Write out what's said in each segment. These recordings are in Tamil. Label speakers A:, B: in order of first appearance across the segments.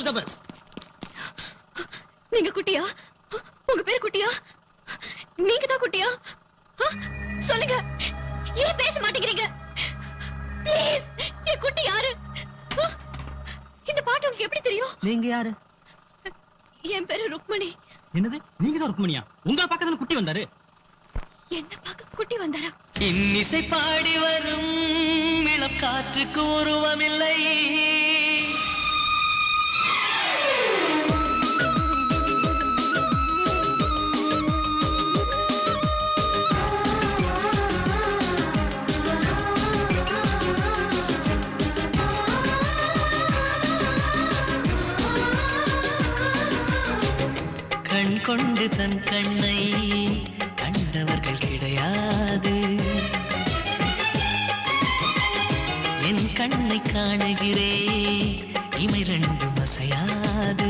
A: ஆல் தி பெஸ்ட்
B: நீங்க குட்டியா உங்க பேர் குட்டியா நீங்க தான் குட்டியா ஆ? சொல்லுங்க ஏன் பேச மாட்டேங்கிறீங்க ப்ளீஸ் என் குட்டி யாரு ஆ? இந்த பாட்டு உங்களுக்கு எப்படி தெரியும்
A: நீங்க யாரு
B: என் பேரு ருக்மணி
A: என்னது நீங்க தான் ருக்மணியா உங்க பக்கத்துல குட்டி வந்தாரு
B: என்ன பார்க்க குட்டி வந்தாரா
C: இன்னிசை பாடி வரும் இளம் காற்றுக்கு உருவமில்லை கண் கொண்டு தன் கண்ணை கண்டவர்கள் கிடையாது என் கண்ணை காணுகிறே இமை ரெண்டும் அசையாது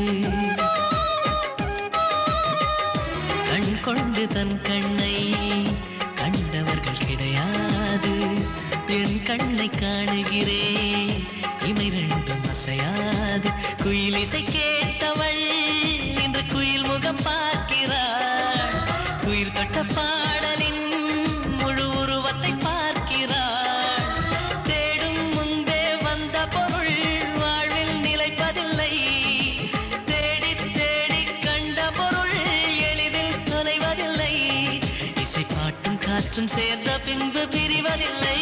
C: கண் கொண்டு தன் கண்ணை கண்டவர்கள் கிடையாது என் கண்ணை காணுகிறே இமை ரெண்டும் அசையாது குயிலிசை கேட்டவள் இன்று குயில் முகம் பார்க்கிறாள் குயில் தொட்ட பாடலின் முழு உருவத்தை பார்க்கிறாள் தேடும் முன்பே வந்த பொருள் வாழ்வில் நிலைப்பதில்லை தேடி தேடி கண்ட பொருள் எளிதில் தொலைவதில்லை இசை பாட்டும் காற்றும் சேர்ந்த பின்பு பிரிவதில்லை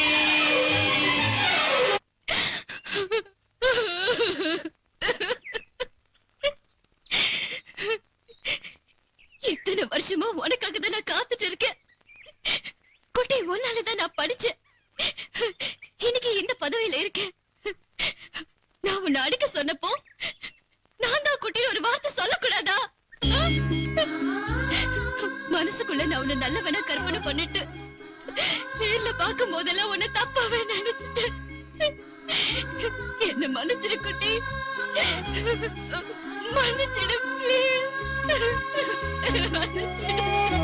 B: இத்தனை வருஷமா உனக்காக தான் நான் காத்துட்டு இருக்கேன் குட்டி உன்னால தான் நான் படிச்சேன் இன்னைக்கு இந்த பதவியில இருக்கேன் நான் உன்னை அடிக்க சொன்னப்போ நான் தான் குட்டின்னு ஒரு வார்த்தை சொல்லக்கூடாதா மனசுக்குள்ள நான் உன்னை நல்லவனா கற்பனை பண்ணிட்டு நேர்ல பார்க்கும் போதெல்லாம் உன்னை தப்பாவே நினைச்சிட்டேன் என்ன மன்னிச்சிடு குட்டி மன்னிச்சிடு please. மன்னிச்சிடு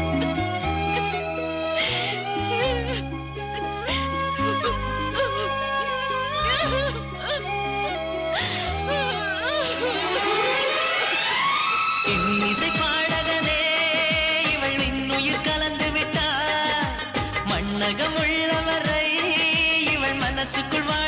C: இன்னிசை பாடகனே இவள் இன்னுயிர் கலந்து விட்டார் மண்ணகம் உள்ளவரை இவள் மனசுக்குள் வாழ